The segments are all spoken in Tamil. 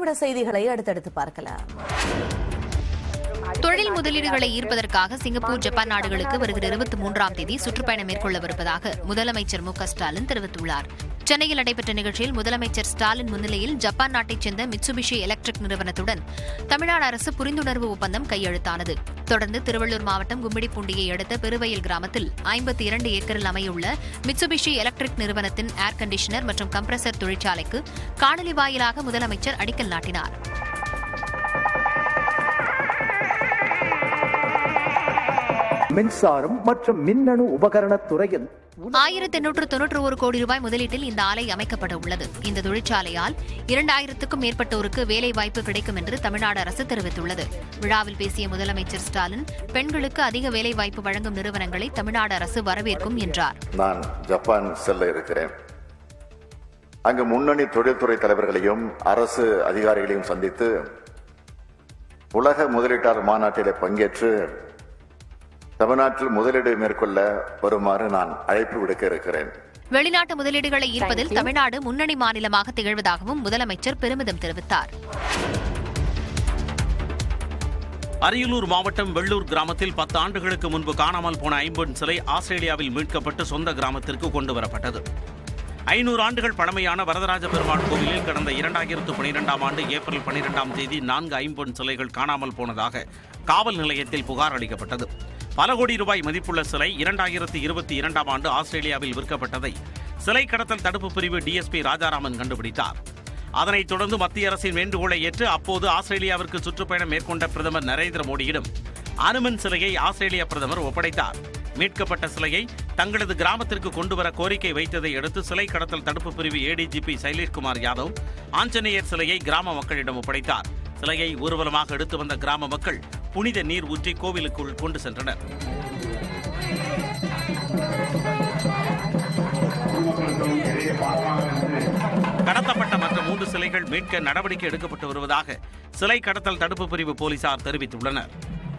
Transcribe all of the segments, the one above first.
விரிவான செய்திகளை அடுத்தடுத்து பார்க்கலாம் தொழில் முதலீடுகளை ஈர்ப்பதற்காக சிங்கப்பூர் ஜப்பான் நாடுகளுக்கு வருகிற இருபத்தி மூன்றாம் தேதி சுற்றுப்பயணம் மேற்கொள்ளவிருப்பதாக முதலமைச்சர் மு க ஸ்டாலின் தெரிவித்துள்ளார் சென்னையில் நடைபெற்ற நிகழ்ச்சியில் முதலமைச்சர் ஸ்டாலின் முன்னிலையில் ஜப்பான் நாட்டைச் சேர்ந்த மிட்சுபிஷி எலக்ட்ரிக் நிறுவனத்துடன் தமிழ்நாடு அரசு புரிந்துணர்வு ஒப்பந்தம் கையெழுத்தானது தொடர்ந்து திருவள்ளூர் மாவட்டம் கும்மிடிப்பூண்டியை அடுத்த பெருவயல் கிராமத்தில் ஐம்பத்தி இரண்டு ஏக்கரில் அமையவுள்ள மிட்சுபிஷி எலக்ட்ரிக் நிறுவனத்தின் ஏர் கண்டிஷனர் மற்றும் கம்ப்ரசர் தொழிற்சாலைக்கு காணொலி வாயிலாக முதலமைச்சர் அடிக்கல் நாட்டினார் மின்சாரம் மற்றும் மின்னணு உபகரணத் துறையில் ஆயிரத்தி எண்ணூற்று தொன்னூற்று ஒரு கோடி ரூபாய் முதலீட்டில் இந்த ஆலை அமைக்கப்பட உள்ளது இந்த தொழிற்சாலையால் இரண்டாயிரத்துக்கும் மேற்பட்டோருக்கு வேலை வாய்ப்பு கிடைக்கும் என்று தமிழ்நாடு அரசு தெரிவித்துள்ளது விழாவில் பேசிய முதலமைச்சர் ஸ்டாலின் பெண்களுக்கு அதிக வேலை வாய்ப்பு வழங்கும் நிறுவனங்களை தமிழ்நாடு அரசு வரவேற்கும் என்றார் நான் ஜப்பான் செல்ல இருக்கிறேன் அங்கு முன்னணி தொழில்துறை தலைவர்களையும் அரசு அதிகாரிகளையும் சந்தித்து உலக முதலீட்டாளர் மாநாட்டிலே பங்கேற்று தமிழ்நாட்டில் முதலீடு மேற்கொள்ள வருமாறு நான் அழைப்பு விடுக்க இருக்கிறேன் வெளிநாட்டு முதலீடுகளை ஈர்ப்பதில் தமிழ்நாடு முன்னணி மாநிலமாக திகழ்வதாகவும் முதலமைச்சர் பெருமிதம் தெரிவித்தார் அரியலூர் மாவட்டம் வெள்ளூர் கிராமத்தில் பத்து ஆண்டுகளுக்கு முன்பு காணாமல் போன ஐம்பொன் சிலை ஆஸ்திரேலியாவில் மீட்கப்பட்டு சொந்த கிராமத்திற்கு கொண்டு வரப்பட்டது ஐநூறு ஆண்டுகள் பழமையான வரதராஜ பெருமாள் கோவிலில் கடந்த இரண்டாயிரத்து பனிரெண்டாம் ஆண்டு ஏப்ரல் பனிரெண்டாம் தேதி நான்கு ஐம்பொன் சிலைகள் காணாமல் போனதாக காவல் நிலையத்தில் புகார் அளிக்கப்பட்டது பல கோடி ரூபாய் மதிப்புள்ள சிலை இரண்டாயிரத்து இருபத்தி இரண்டாம் ஆண்டு ஆஸ்திரேலியாவில் விற்கப்பட்டதை சிலை கடத்தல் தடுப்பு பிரிவு டிஎஸ்பி ராஜாராமன் கண்டுபிடித்தார் அதனைத் தொடர்ந்து மத்திய அரசின் வேண்டுகோளை ஏற்று அப்போது ஆஸ்திரேலியாவிற்கு சுற்றுப்பயணம் மேற்கொண்ட பிரதமர் நரேந்திர மோடியிடம் அனுமன் சிலையை ஆஸ்திரேலிய பிரதமர் ஒப்படைத்தார் மீட்கப்பட்ட சிலையை தங்களது கிராமத்திற்கு கொண்டு வர கோரிக்கை வைத்ததை அடுத்து சிலை கடத்தல் தடுப்பு பிரிவு ஏடிஜிபி சைலேஷ்குமார் யாதவ் ஆஞ்சநேயர் சிலையை கிராம மக்களிடம் ஒப்படைத்தார் சிலையை ஊர்வலமாக எடுத்து வந்த கிராம மக்கள் புனித நீர் ஊற்றி கோவிலுக்குள் கொண்டு சென்றனர் கடத்தப்பட்ட மற்ற மூன்று சிலைகள் மீட்க நடவடிக்கை எடுக்கப்பட்டு வருவதாக சிலை கடத்தல் தடுப்பு பிரிவு போலீசார் தெரிவித்துள்ளனர்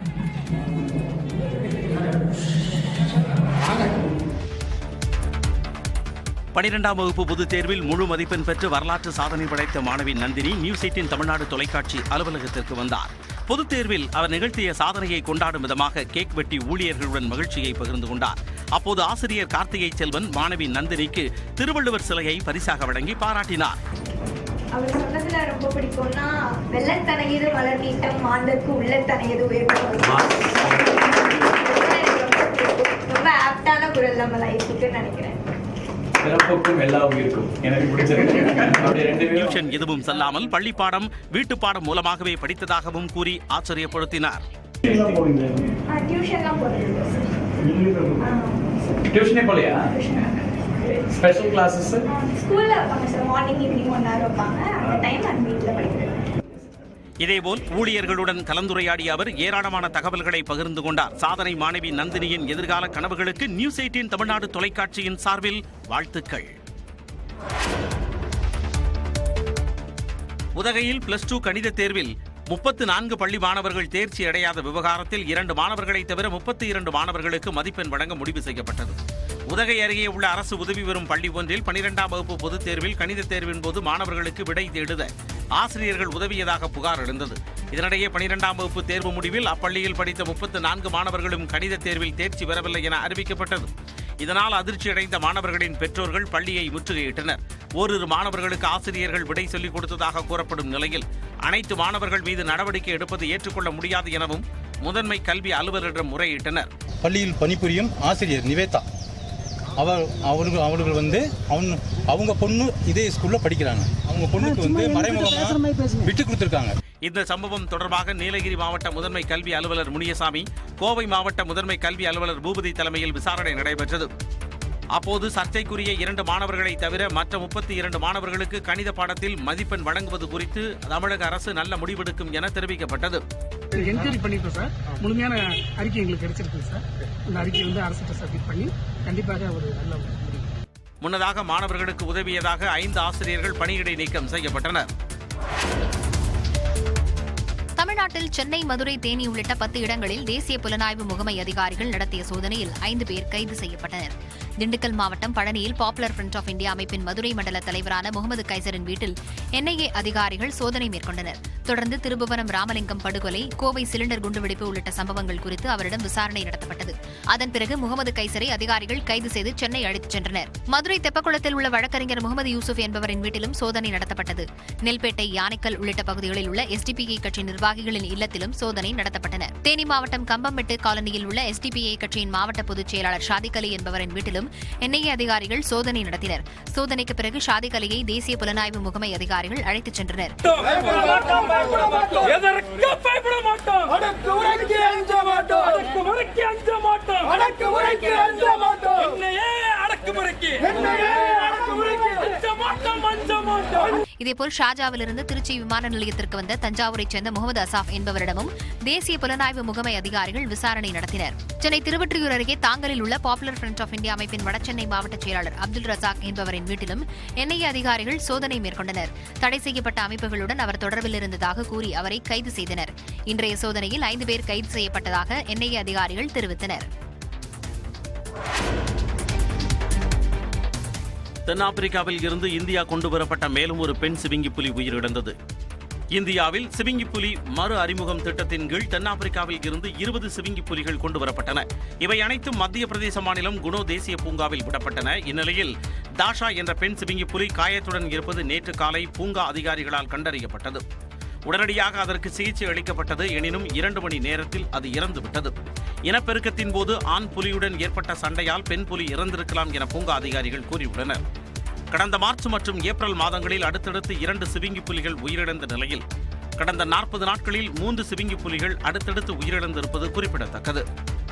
பனிரெண்டாம் வகுப்பு பொதுத் தேர்வில் முழு மதிப்பெண் பெற்று வரலாற்று சாதனை படைத்த மாணவி நந்தினி நியூஸ் எயிட்டின் தமிழ்நாடு தொலைக்காட்சி அலுவலகத்திற்கு வந்தார் பொதுத் தேர்வில் அவர் நிகழ்த்திய சாதனையை கொண்டாடும் விதமாக கேக் வெட்டி ஊழியர்களுடன் மகிழ்ச்சியை பகிர்ந்து கொண்டார் அப்போது ஆசிரியர் கார்த்திகை செல்வன் மாணவி நந்தினிக்கு திருவள்ளுவர் சிலையை பரிசாக வழங்கி பாராட்டினார் அவர் சொன்னதுல ரொம்ப பிடிக்கும்னா வெள்ளத்தனையது மலர் நீட்டம் மாந்தற்கு உள்ளத்தனையது உயர்வு ரொம்ப ஆப்டான குரல் நம்ம லைஃபுக்கு நினைக்கிறேன் பிறப்புக்கும் எல்லா உயிருக்கும் எனக்கு பிடிச்சிருக்கு அப்படி ரெண்டு பேரும் டியூஷன் எதுவும் செல்லாமல் பள்ளிப்பாடம் வீட்டுப்பாடம் மூலமாகவே படித்ததாகவும் கூறி ஆச்சரியப்படுத்தினார் டியூஷன்லாம் போகிறது டியூஷனே போலையா ஸ்பெஷல் கிளாஸஸ் ஸ்கூல்ல வைப்பாங்க sir morning evening one hour வைப்பாங்க அந்த டைம் நான் வீட்டில் படிக்கிறேன் இதேபோல் ஊழியர்களுடன் கலந்துரையாடிய அவர் ஏராளமான தகவல்களை பகிர்ந்து கொண்டார் சாதனை மாணவி நந்தினியின் எதிர்கால கனவுகளுக்கு நியூஸ் எயிட்டின் தமிழ்நாடு தொலைக்காட்சியின் சார்பில் வாழ்த்துக்கள் உதகையில் பிளஸ் டூ கணித தேர்வில் முப்பத்து நான்கு பள்ளி மாணவர்கள் தேர்ச்சி அடையாத விவகாரத்தில் இரண்டு மாணவர்களை தவிர முப்பத்தி இரண்டு மாணவர்களுக்கு மதிப்பெண் வழங்க முடிவு செய்யப்பட்டது உதகை அருகே உள்ள அரசு உதவி பெறும் பள்ளி ஒன்றில் பனிரெண்டாம் வகுப்பு பொதுத் தேர்வில் கணித தேர்வின் போது மாணவர்களுக்கு விடை தேடுத ஆசிரியர்கள் உதவியதாக புகார் எழுந்தது இதனிடையே பனிரெண்டாம் வகுப்பு தேர்வு முடிவில் அப்பள்ளியில் படித்த முப்பத்து நான்கு மாணவர்களும் கணித தேர்வில் தேர்ச்சி பெறவில்லை என அறிவிக்கப்பட்டது இதனால் அதிர்ச்சியடைந்த மாணவர்களின் பெற்றோர்கள் பள்ளியை முற்றுகையிட்டனர் ஓரிரு மாணவர்களுக்கு ஆசிரியர்கள் விடை சொல்லிக் கொடுத்ததாக கூறப்படும் நிலையில் அனைத்து மாணவர்கள் மீது நடவடிக்கை எடுப்பது ஏற்றுக்கொள்ள முடியாது எனவும் முதன்மை கல்வி அலுவலரிடம் முறையிட்டனர் பள்ளியில் பணிபுரியும் ஆசிரியர் நிவேதா அவர் அவருக்கு அவர்கள் வந்து அவன் அவங்க பொண்ணு இதே ஸ்கூல்ல படிக்கிறாங்க அவங்க பொண்ணுக்கு வந்து மறைமுகமா விட்டு கொடுத்துருக்காங்க இந்த சம்பவம் தொடர்பாக நீலகிரி மாவட்ட முதன்மை கல்வி அலுவலர் முனியசாமி கோவை மாவட்ட முதன்மை கல்வி அலுவலர் பூபதி தலைமையில் விசாரணை நடைபெற்றது அப்போது சர்ச்சைக்குரிய இரண்டு மாணவர்களை தவிர மற்ற முப்பத்தி இரண்டு மாணவர்களுக்கு கணித பாடத்தில் மதிப்பெண் வழங்குவது குறித்து தமிழக அரசு நல்ல முடிவெடுக்கும் என தெரிவிக்கப்பட்டது என்கொயரி பண்ணிட்டோம் சார் முழுமையான அறிக்கை எங்களுக்கு கிடைச்சிருக்கு சார் அந்த அறிக்கை வந்து அரசுகிட்ட சப்மிட் பண்ணி கண்டிப்பாக ஒரு நல்ல ஒரு முடிவு முன்னதாக மாணவர்களுக்கு உதவியதாக ஐந்து ஆசிரியர்கள் பணியிடை நீக்கம் செய்யப்பட்டனர் தமிழ்நாட்டில் சென்னை மதுரை தேனி உள்ளிட்ட பத்து இடங்களில் தேசிய புலனாய்வு முகமை அதிகாரிகள் நடத்திய சோதனையில் ஐந்து பேர் கைது செய்யப்பட்டனர் திண்டுக்கல் மாவட்டம் பழனியில் பாப்புலர் ஃப்ரண்ட் ஆஃப் இந்தியா அமைப்பின் மதுரை மண்டல தலைவரான முகமது கைசரின் வீட்டில் என்ஐஏ அதிகாரிகள் சோதனை மேற்கொண்டனர் தொடர்ந்து திருபுவனம் ராமலிங்கம் படுகொலை கோவை சிலிண்டர் குண்டுவெடிப்பு உள்ளிட்ட சம்பவங்கள் குறித்து அவரிடம் விசாரணை நடத்தப்பட்டது அதன் பிறகு முகமது கைசரை அதிகாரிகள் கைது செய்து சென்னை அழைத்துச் சென்றனர் மதுரை தெப்பக்குளத்தில் உள்ள வழக்கறிஞர் முகமது யூசுப் என்பவரின் வீட்டிலும் சோதனை நடத்தப்பட்டது நெல்பேட்டை யானைக்கல் உள்ளிட்ட பகுதிகளில் உள்ள எஸ்டிபிஐ கட்சி நிர்வாகிகளின் இல்லத்திலும் சோதனை நடத்தப்பட்டன தேனி மாவட்டம் கம்பம்பெட்டு காலனியில் உள்ள எஸ்டிபிஐ கட்சியின் மாவட்ட பொதுச் செயலாளர் ஷாதிக் அலி என்பவரின் வீட்டிலும் என்ஐஏ அதிகாரிகள் சோதனை நடத்தினர் சோதனைக்கு பிறகு ஷாதிக் அலியை தேசிய புலனாய்வு முகமை அதிகாரிகள் அழைத்துச் சென்றனர் எதற்கு பயப்பட மாட்டோம் அடக்கு உரைக்கு அஞ்ச மாட்டோம் அடக்கு முறைக்கு அஞ்ச மாட்டோம் அடக்கு முறைக்கு அஞ்ச மாட்டோம் என்னையே அடக்கு முறைக்கு என்னையே அடக்கு முறைக்கு அஞ்ச மாட்டோம் அஞ்ச மாட்டோம் இதேபோல் ஷாஜாவிலிருந்து திருச்சி விமான நிலையத்திற்கு வந்த தஞ்சாவூரைச் சேர்ந்த முகமது அசாப் என்பவரிடமும் தேசிய புலனாய்வு முகமை அதிகாரிகள் விசாரணை நடத்தினர் சென்னை திருவொற்றியூர் அருகே தாங்கலில் உள்ள பாப்புலர் ஃப்ரண்ட் ஆஃப் இந்தியா அமைப்பின் வடசென்னை மாவட்ட செயலாளர் அப்துல் ரசாக் என்பவரின் வீட்டிலும் என்ஐஏ அதிகாரிகள் சோதனை மேற்கொண்டனர் தடை செய்யப்பட்ட அமைப்புகளுடன் அவர் தொடர்பில் இருந்ததாக கூறி அவரை கைது செய்தனர் இன்றைய சோதனையில் ஐந்து பேர் கைது செய்யப்பட்டதாக என்ஐஏ அதிகாரிகள் தெரிவித்தனர் தென்னாப்பிரிக்காவில் இருந்து இந்தியா கொண்டு வரப்பட்ட மேலும் ஒரு பெண் சிவிங்கி புலி உயிரிழந்தது இந்தியாவில் சிவிங்கி புலி மறு அறிமுகம் திட்டத்தின் கீழ் தென்னாப்பிரிக்காவில் இருந்து இருபது சிவிங்கி புலிகள் கொண்டு வரப்பட்டன இவை அனைத்தும் மத்திய பிரதேச மாநிலம் குணோ தேசிய பூங்காவில் விடப்பட்டன இந்நிலையில் தாஷா என்ற பெண் சிவிங்கி புலி காயத்துடன் இருப்பது நேற்று காலை பூங்கா அதிகாரிகளால் கண்டறியப்பட்டது உடனடியாக அதற்கு சிகிச்சை அளிக்கப்பட்டது எனினும் இரண்டு மணி நேரத்தில் அது இறந்துவிட்டது இனப்பெருக்கத்தின் போது ஆண் புலியுடன் ஏற்பட்ட சண்டையால் பெண் புலி இறந்திருக்கலாம் என பூங்கா அதிகாரிகள் கூறியுள்ளனர் கடந்த மார்ச் மற்றும் ஏப்ரல் மாதங்களில் அடுத்தடுத்து இரண்டு சிவிங்கி புலிகள் உயிரிழந்த நிலையில் கடந்த நாற்பது நாட்களில் மூன்று சிவிங்கி புலிகள் அடுத்தடுத்து உயிரிழந்திருப்பது குறிப்பிடத்தக்கது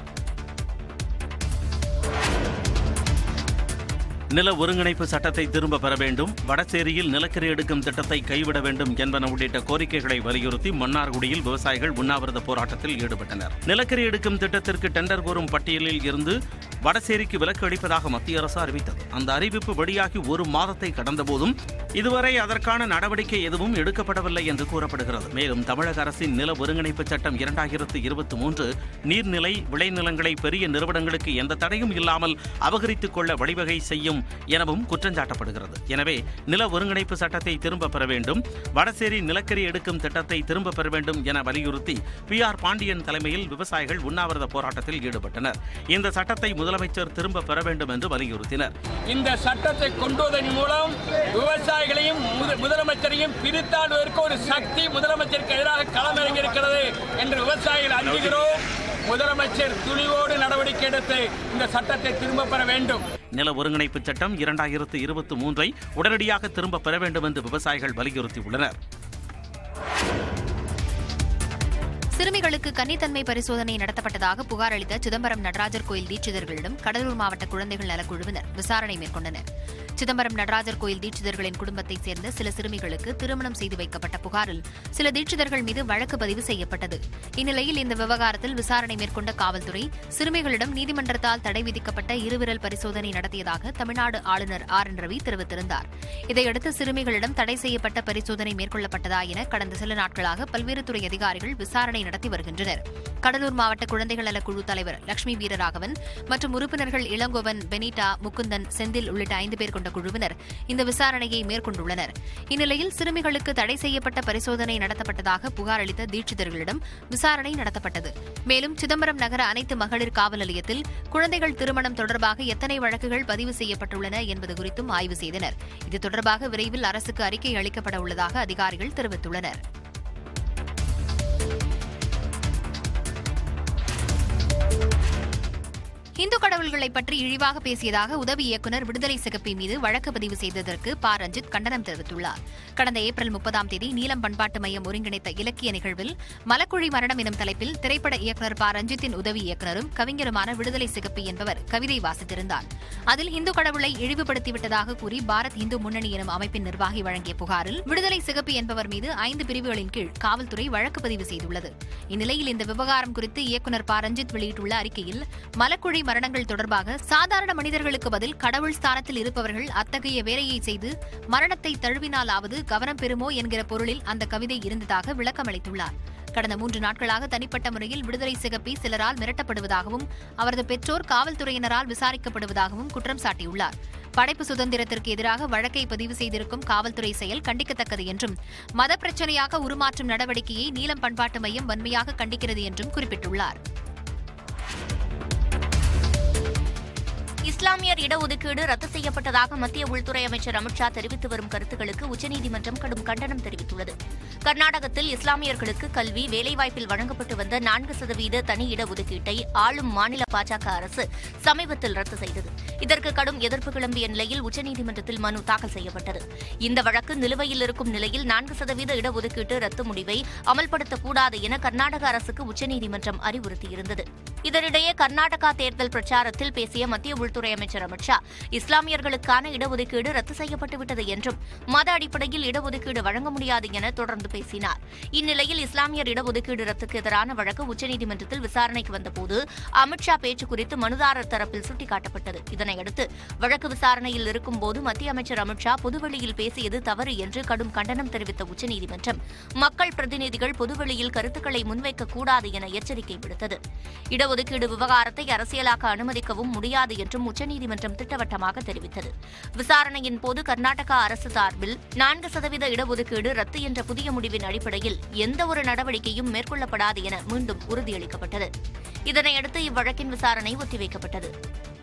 நில ஒருங்கிணைப்பு சட்டத்தை திரும்ப பெற வேண்டும் வடசேரியில் நிலக்கரி எடுக்கும் திட்டத்தை கைவிட வேண்டும் என்பன உள்ளிட்ட கோரிக்கைகளை வலியுறுத்தி மன்னார்குடியில் விவசாயிகள் உண்ணாவிரத போராட்டத்தில் ஈடுபட்டனர் நிலக்கரி எடுக்கும் திட்டத்திற்கு டெண்டர் கோரும் பட்டியலில் இருந்து வடசேரிக்கு விலக்கு அளிப்பதாக மத்திய அரசு அறிவித்தது அந்த அறிவிப்பு வெளியாகி ஒரு மாதத்தை கடந்தபோதும் இதுவரை அதற்கான நடவடிக்கை எதுவும் எடுக்கப்படவில்லை என்று கூறப்படுகிறது மேலும் தமிழக அரசின் நில ஒருங்கிணைப்பு சட்டம் இரண்டாயிரத்து இருபத்தி மூன்று நீர்நிலை விளைநிலங்களை பெரிய நிறுவனங்களுக்கு எந்த தடையும் இல்லாமல் அபகரித்துக் கொள்ள வழிவகை செய்யும் எனவும் குற்றஞ்சாட்டப்படுகிறது எனவே நில ஒருங்கிணைப்பு சட்டத்தை திரும்ப பெற வேண்டும் வடசேரி நிலக்கரி எடுக்கும் திட்டத்தை திரும்ப பெற வேண்டும் என வலியுறுத்தி பி ஆர் பாண்டியன் தலைமையில் விவசாயிகள் உண்ணாவிரத போராட்டத்தில் ஈடுபட்டனர் இந்த சட்டத்தை முதலமைச்சர் திரும்ப பெற வேண்டும் என்று வலியுறுத்தினர் இந்த சட்டத்தை கொண்டுவதன் மூலம் விவசாயிகளையும் முத- முதலமைச்சரையும் பிரித்தாடுவதற்கு ஒரு சக்தி முதலமைச்சருக்கு எதிராக களமிறங்கி இருக்கிறது என்று விவசாயிகள் அஞ்சுகிறோம் முதலமைச்சர் துணிவோடு நடவடிக்கை எடுத்து இந்த சட்டத்தை திரும்ப பெற வேண்டும் நில ஒருங்கிணைப்பு சட்டம் இரண்டாயிரத்து இருபத்தி மூன்றை உடனடியாக திரும்ப பெற வேண்டும் என்று விவசாயிகள் வலியுறுத்தியுள்ளனர் சிறுமிகளுக்கு கன்னித்தன்மை பரிசோதனை நடத்தப்பட்டதாக புகார் அளித்த சிதம்பரம் நடராஜர் கோயில் தீட்சிதர்களிடம் கடலூர் மாவட்ட குழந்தைகள் நலக்குழுவினர் விசாரணை மேற்கொண்டனர் சிதம்பரம் நடராஜர் கோயில் தீட்சிதர்களின் குடும்பத்தைச் சேர்ந்த சில சிறுமிகளுக்கு திருமணம் செய்து வைக்கப்பட்ட புகாரில் சில தீட்சிதர்கள் மீது வழக்கு பதிவு செய்யப்பட்டது இந்நிலையில் இந்த விவகாரத்தில் விசாரணை மேற்கொண்ட காவல்துறை சிறுமிகளிடம் நீதிமன்றத்தால் தடை விதிக்கப்பட்ட இருவிரல் பரிசோதனை நடத்தியதாக தமிழ்நாடு ஆளுநர் ஆர் என் ரவி தெரிவித்திருந்தார் இதையடுத்து சிறுமிகளிடம் தடை செய்யப்பட்ட பரிசோதனை மேற்கொள்ளப்பட்டதா என கடந்த சில நாட்களாக பல்வேறு துறை அதிகாரிகள் விசாரணை நடத்தி வருகின்றனர் கடலூர் மாவட்ட குழந்தைகள் நல குழு தலைவர் லட்சுமி வீரராகவன் மற்றும் உறுப்பினர்கள் இளங்கோவன் பெனிட்டா முகுந்தன் செந்தில் உள்ளிட்ட ஐந்து பேர் கொண்ட குழுவினர் இந்த விசாரணையை மேற்கொண்டுள்ளனர் இந்நிலையில் சிறுமிகளுக்கு தடை செய்யப்பட்ட பரிசோதனை நடத்தப்பட்டதாக புகார் அளித்த தீட்சிதர்களிடம் விசாரணை நடத்தப்பட்டது மேலும் சிதம்பரம் நகர அனைத்து மகளிர் காவல் நிலையத்தில் குழந்தைகள் திருமணம் தொடர்பாக எத்தனை வழக்குகள் பதிவு செய்யப்பட்டுள்ளன என்பது குறித்தும் ஆய்வு செய்தனர் இது தொடர்பாக விரைவில் அரசுக்கு அறிக்கை அளிக்கப்பட உள்ளதாக அதிகாரிகள் தெரிவித்துள்ளனர் இந்து கடவுள்களை பற்றி இழிவாக பேசியதாக உதவி இயக்குநர் விடுதலை சிகப்பி மீது வழக்கு பதிவு செய்ததற்கு ப ரஞ்சித் கண்டனம் தெரிவித்துள்ளார் கடந்த ஏப்ரல் முப்பதாம் தேதி நீலம் பண்பாட்டு மையம் ஒருங்கிணைத்த இலக்கிய நிகழ்வில் மலக்குழி மரணம் எனும் தலைப்பில் திரைப்பட இயக்குநர் ப ரஞ்சித்தின் உதவி இயக்குநரும் கவிஞருமான விடுதலை சிகப்பி என்பவர் கவிதை வாசித்திருந்தார் அதில் இந்து கடவுளை இழிவுபடுத்திவிட்டதாக கூறி பாரத் இந்து முன்னணி எனும் அமைப்பின் நிர்வாகி வழங்கிய புகாரில் விடுதலை சிகப்பி என்பவர் மீது ஐந்து பிரிவுகளின் கீழ் காவல்துறை வழக்கு பதிவு செய்துள்ளது இந்நிலையில் இந்த விவகாரம் குறித்து இயக்குநர் ப ரஞ்சித் வெளியிட்டுள்ள அறிக்கையில் மலக்குழி மரணங்கள் தொடர்பாக சாதாரண மனிதர்களுக்கு பதில் கடவுள் ஸ்தானத்தில் இருப்பவர்கள் அத்தகைய வேலையை செய்து மரணத்தை தழுவினாலாவது கவனம் பெறுமோ என்கிற பொருளில் அந்த கவிதை இருந்ததாக விளக்கமளித்துள்ளார் கடந்த மூன்று நாட்களாக தனிப்பட்ட முறையில் விடுதலை சிகப்பி சிலரால் மிரட்டப்படுவதாகவும் அவரது பெற்றோர் காவல்துறையினரால் விசாரிக்கப்படுவதாகவும் குற்றம் சாட்டியுள்ளார் படைப்பு சுதந்திரத்திற்கு எதிராக வழக்கை பதிவு செய்திருக்கும் காவல்துறை செயல் கண்டிக்கத்தக்கது என்றும் மத பிரச்சனையாக உருமாற்றும் நடவடிக்கையை நீலம் பண்பாட்டு மையம் வன்மையாக கண்டிக்கிறது என்றும் குறிப்பிட்டுள்ளார் இஸ்லாமியர் இடஒதுக்கீடு ரத்து செய்யப்பட்டதாக மத்திய உள்துறை அமைச்சர் அமித்ஷா தெரிவித்து வரும் கருத்துக்களுக்கு உச்சநீதிமன்றம் கடும் கண்டனம் தெரிவித்துள்ளது கர்நாடகத்தில் இஸ்லாமியர்களுக்கு கல்வி வேலைவாய்ப்பில் வழங்கப்பட்டு வந்த நான்கு சதவீத தனி இடஒதுக்கீட்டை ஆளும் மாநில பாஜக அரசு சமீபத்தில் ரத்து செய்தது இதற்கு கடும் எதிர்ப்பு கிளம்பிய நிலையில் உச்சநீதிமன்றத்தில் மனு தாக்கல் செய்யப்பட்டது இந்த வழக்கு நிலுவையில் இருக்கும் நிலையில் நான்கு சதவீத இடஒதுக்கீட்டு ரத்து முடிவை அமல்படுத்தக்கூடாது என கர்நாடக அரசுக்கு உச்சநீதிமன்றம் அறிவுறுத்தியிருந்தது இதனிடையே கர்நாடகா தேர்தல் பிரச்சாரத்தில் பேசிய மத்திய உள்துறை அமைச்சர் அமித்ஷா இஸ்லாமியர்களுக்கான இடஒதுக்கீடு ரத்து செய்யப்பட்டுவிட்டது என்றும் மத அடிப்படையில் இடஒதுக்கீடு வழங்க முடியாது என தொடர்ந்து பேசினார் இந்நிலையில் இஸ்லாமியர் இடஒதுக்கீடு ரத்துக்கு எதிரான வழக்கு உச்சநீதிமன்றத்தில் விசாரணைக்கு வந்தபோது அமித்ஷா பேச்சு குறித்து மனுதாரர் தரப்பில் சுட்டிக்காட்டப்பட்டது இதனையடுத்து வழக்கு விசாரணையில் இருக்கும்போது மத்திய அமைச்சர் அமித்ஷா பொதுவெளியில் பேசியது தவறு என்று கடும் கண்டனம் தெரிவித்த உச்சநீதிமன்றம் மக்கள் பிரதிநிதிகள் பொதுவெளியில் கருத்துக்களை முன்வைக்கக் கூடாது என எச்சரிக்கை விடுத்தது இடஒதுக்கீடு விவகாரத்தை அரசியலாக்க அனுமதிக்கவும் முடியாது என்றும் உச்சநீதிமன்றம் திட்டவட்டமாக தெரிவித்தது விசாரணையின் போது கர்நாடகா அரசு சார்பில் நான்கு சதவீத இடஒதுக்கீடு ரத்து என்ற புதிய முடிவின் அடிப்படையில் எந்த ஒரு நடவடிக்கையும் மேற்கொள்ளப்படாது என மீண்டும் உறுதியளிக்கப்பட்டது இதனையடுத்து இவ்வழக்கின் விசாரணை ஒத்திவைக்கப்பட்டது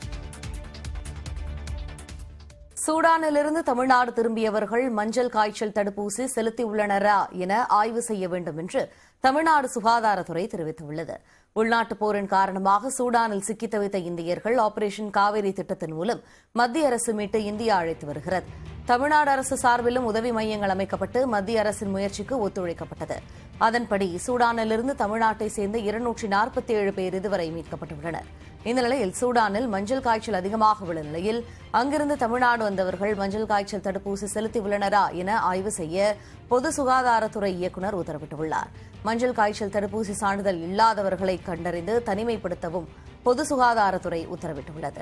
சூடானிலிருந்து தமிழ்நாடு திரும்பியவர்கள் மஞ்சள் காய்ச்சல் தடுப்பூசி செலுத்தியுள்ளனரா என ஆய்வு செய்ய வேண்டும் என்று தமிழ்நாடு சுகாதாரத்துறை தெரிவித்துள்ளது உள்நாட்டு போரின் காரணமாக சூடானில் சிக்கித் தவித்த இந்தியர்கள் ஆபரேஷன் காவேரி திட்டத்தின் மூலம் மத்திய அரசு மீட்டு இந்தியா அழைத்து வருகிறது தமிழ்நாடு அரசு சார்பிலும் உதவி மையங்கள் அமைக்கப்பட்டு மத்திய அரசின் முயற்சிக்கு ஒத்துழைக்கப்பட்டது அதன்படி சூடானிலிருந்து தமிழ்நாட்டை சேர்ந்த இருநூற்றி நாற்பத்தி ஏழு பேர் இதுவரை மீட்கப்பட்டுள்ளனர் இந்த நிலையில் சூடானில் மஞ்சள் காய்ச்சல் அதிகமாக உள்ள நிலையில் அங்கிருந்து தமிழ்நாடு வந்தவர்கள் மஞ்சள் காய்ச்சல் தடுப்பூசி செலுத்தியுள்ளனரா என ஆய்வு செய்ய பொது சுகாதாரத்துறை இயக்குநர் உத்தரவிட்டுள்ளார் மஞ்சள் காய்ச்சல் தடுப்பூசி சான்றிதழ் இல்லாதவர்களை கண்டறிந்து தனிமைப்படுத்தவும் பொது சுகாதாரத்துறை உத்தரவிட்டுள்ளது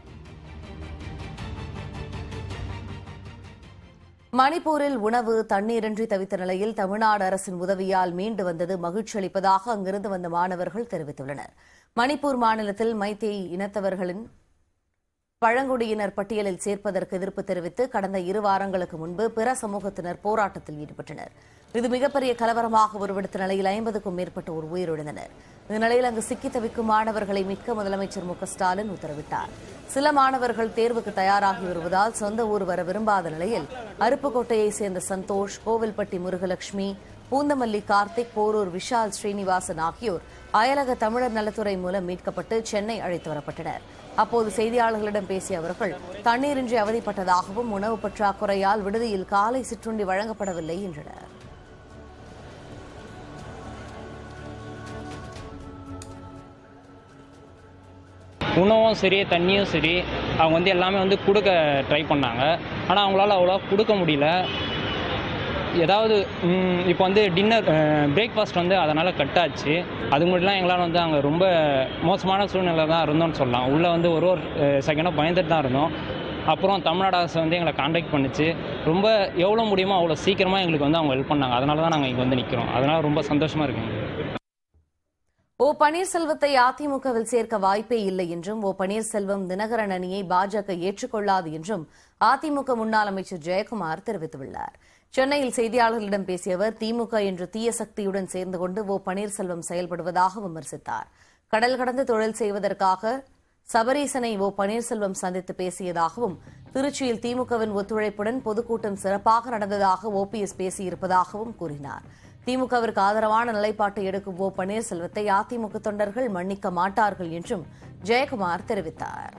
மணிப்பூரில் உணவு தண்ணீரின்றி தவித்த நிலையில் தமிழ்நாடு அரசின் உதவியால் மீண்டு வந்தது மகிழ்ச்சி அளிப்பதாக அங்கிருந்து வந்த மாணவர்கள் தெரிவித்துள்ளனர் மணிப்பூர் மாநிலத்தில் மைத்தேய் இனத்தவர்களின் பழங்குடியினர் பட்டியலில் சேர்ப்பதற்கு எதிர்ப்பு தெரிவித்து கடந்த இரு வாரங்களுக்கு முன்பு பிற சமூகத்தினர் போராட்டத்தில் ஈடுபட்டனர் இது மிகப்பெரிய கலவரமாக உருவெடுத்த நிலையில் ஐம்பதுக்கும் மேற்பட்டோர் உயிரிழந்தனர் இந்நிலையில் அங்கு சிக்கி தவிக்கும் மாணவர்களை மீட்க முதலமைச்சர் மு க ஸ்டாலின் உத்தரவிட்டார் சில மாணவர்கள் தேர்வுக்கு தயாராகி வருவதால் சொந்த ஊர் வர விரும்பாத நிலையில் அருப்புக்கோட்டையை சேர்ந்த சந்தோஷ் கோவில்பட்டி முருகலட்சுமி பூந்தமல்லி கார்த்திக் போரூர் விஷால் ஸ்ரீனிவாசன் ஆகியோர் அயலக தமிழர் நலத்துறை மூலம் மீட்கப்பட்டு சென்னை அழைத்து வரப்பட்டனர் அப்போது செய்தியாளர்களிடம் பேசிய அவர்கள் தண்ணீரின்றி அவதிப்பட்டதாகவும் உணவு பற்றாக்குறையால் விடுதியில் காலை சிற்றுண்டி வழங்கப்படவில்லை என்றனர் உணவும் சரி தண்ணியும் சரி அவங்க வந்து எல்லாமே வந்து கொடுக்க ட்ரை பண்ணாங்க ஆனால் அவங்களால அவ்வளோ கொடுக்க முடியல ஏதாவது ம், இப்போ வந்து டின்னர் பிரேக்ஃபாஸ்ட் வந்து அதனால் கட் ஆச்சு அது முன்னாடிலாம் எங்களால் வந்து அங்கே ரொம்ப மோசமான சூழ்நிலை தான் இருந்தோம்னு சொல்லலாம் உள்ளே வந்து ஒரு ஒரு செகண்டாக பயந்துட்டு தான் இருந்தோம் அப்புறம் தமிழ்நாடு அரசு வந்து எங்களை காண்டாக்ட் பண்ணுச்சு ரொம்ப எவ்வளோ முடியுமோ அவ்வளோ சீக்கிரமாக எங்களுக்கு வந்து அவங்க ஹெல்ப் பண்ணாங்க அதனால தான் நாங்கள் இங்கே வந்து நிற்கிறோம் அதனால் ரொம்ப சந்தோஷமாக இருக்குங்க ஓ பன்னீர்செல்வத்தை அதிமுகவில் சேர்க்க வாய்ப்பே இல்லை என்றும் ஓ பன்னீர்செல்வம் தினகரன் அணியை பாஜக ஏற்றுக்கொள்ளாது என்றும் அதிமுக முன்னாள் அமைச்சர் ஜெயக்குமார் தெரிவித்துள்ளார் சென்னையில் செய்தியாளர்களிடம் பேசிய அவர் திமுக என்ற தீய சக்தியுடன் சேர்ந்து கொண்டு ஓ பன்னீர்செல்வம் செயல்படுவதாக விமர்சித்தார் கடல் கடந்து தொழில் செய்வதற்காக சபரீசனை ஓ பன்னீர்செல்வம் சந்தித்து பேசியதாகவும் திருச்சியில் திமுகவின் ஒத்துழைப்புடன் பொதுக்கூட்டம் சிறப்பாக நடந்ததாக ஓபிஎஸ் பேசியிருப்பதாகவும் கூறினார் திமுகவிற்கு ஆதரவான நிலைப்பாட்டை எடுக்கும் ஓ பன்னீர்செல்வத்தை அதிமுக தொண்டர்கள் மன்னிக்க மாட்டார்கள் என்றும் ஜெயக்குமார் தெரிவித்தார்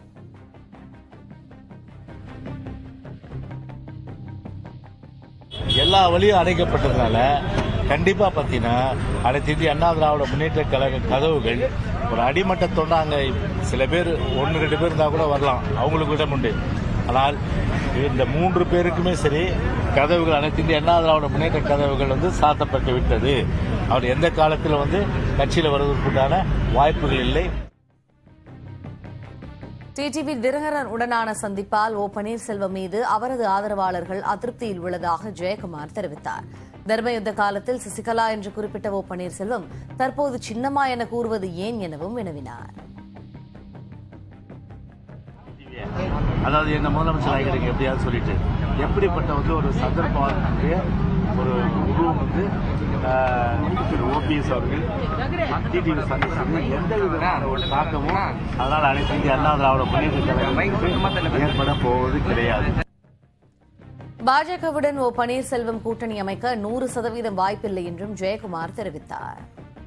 எல்லா வழியும் அடைக்கப்பட்டதுனால கண்டிப்பா பார்த்தீங்கன்னா அனைத்து இந்திய அண்ணா திராவிட முன்னேற்ற கழக கதவுகள் ஒரு அடிமட்ட தொண்டாங்க சில பேர் ஒன்று ரெண்டு பேர் இருந்தால் கூட வரலாம் அவங்களுக்கு இடம் உண்டு ஆனால் இந்த மூன்று பேருக்குமே சரி கதவுகள் அனைத்து இந்திய அண்ணா திராவிட முன்னேற்ற கதவுகள் வந்து சாத்தப்பட்டு விட்டது அவர் எந்த காலத்தில் வந்து கட்சியில் வருவதற்குண்டான வாய்ப்புகள் இல்லை டிடிவி தினகரன் உடனான சந்திப்பால் ஓ பன்னீர்செல்வம் மீது அவரது ஆதரவாளர்கள் அதிருப்தியில் உள்ளதாக ஜெயக்குமார் தெரிவித்தார் தர்மயுத்த காலத்தில் சசிகலா என்று குறிப்பிட்ட ஓ பன்னீர்செல்வம் தற்போது சின்னம்மா என கூறுவது ஏன் எனவும் வினவினார் அதாவது என்ன முதலமைச்சர் ஆகிடுங்க எப்படியாவது சொல்லிட்டு எப்படிப்பட்ட வந்து ஒரு சந்தர்ப்பம் ஒரு உருவம் வந்து ஆஹ், திரு ஓபிஎஸ் அவர்கள் டிடிவி சந்திச்சது எந்த விதமான ஒரு தாக்கமும் அதனால அனைத்து இந்திய அண்ணா திராவிட முன்னேற்ற கழகத்துக்கு ஏற்பட போவது கிடையாது பாஜகவுடன் ஓ பன்னீர்செல்வம் கூட்டணி அமைக்க நூறு சதவீதம் வாய்ப்பில்லை என்றும் ஜெயக்குமார் தெரிவித்தார்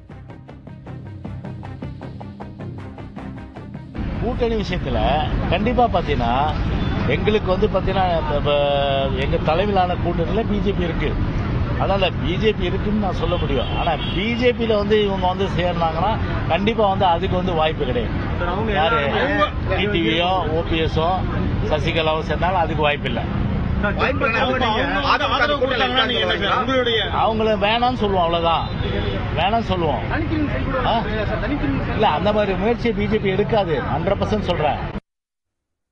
கூட்டணி விஷயத்துல கண்டிப்பா பாத்தீங்கன்னா எங்களுக்கு வந்து பாத்தீங்கன்னா இப்ப- இப்ப எங்க தலைமையிலான கூட்டணியில பிஜேபி இருக்கு அதனால பிஜேபி இருக்குன்னு நான் சொல்ல முடியும் ஆனா பிஜேபியில வந்து இவங்க வந்து சேர்ந்தாங்கன்னா கண்டிப்பா வந்து அதுக்கு வந்து வாய்ப்பு கிடையாது யாரு டிடிவியோ ஓபிஎஸோ சசிகலாவும் சேர்ந்தாலும் அதுக்கு வாய்ப்பு இல்லை அவங்கள வேணாம்னு சொல்லுவோம் அவ்வளவுதான் வேணாம்னு சொல்லுவோம் ஆ? இல்ல அந்த மாதிரி முயற்சியை பிஜேபி எடுக்காது ஹண்ட்ரட் பர்சன்ட் சொல்றேன்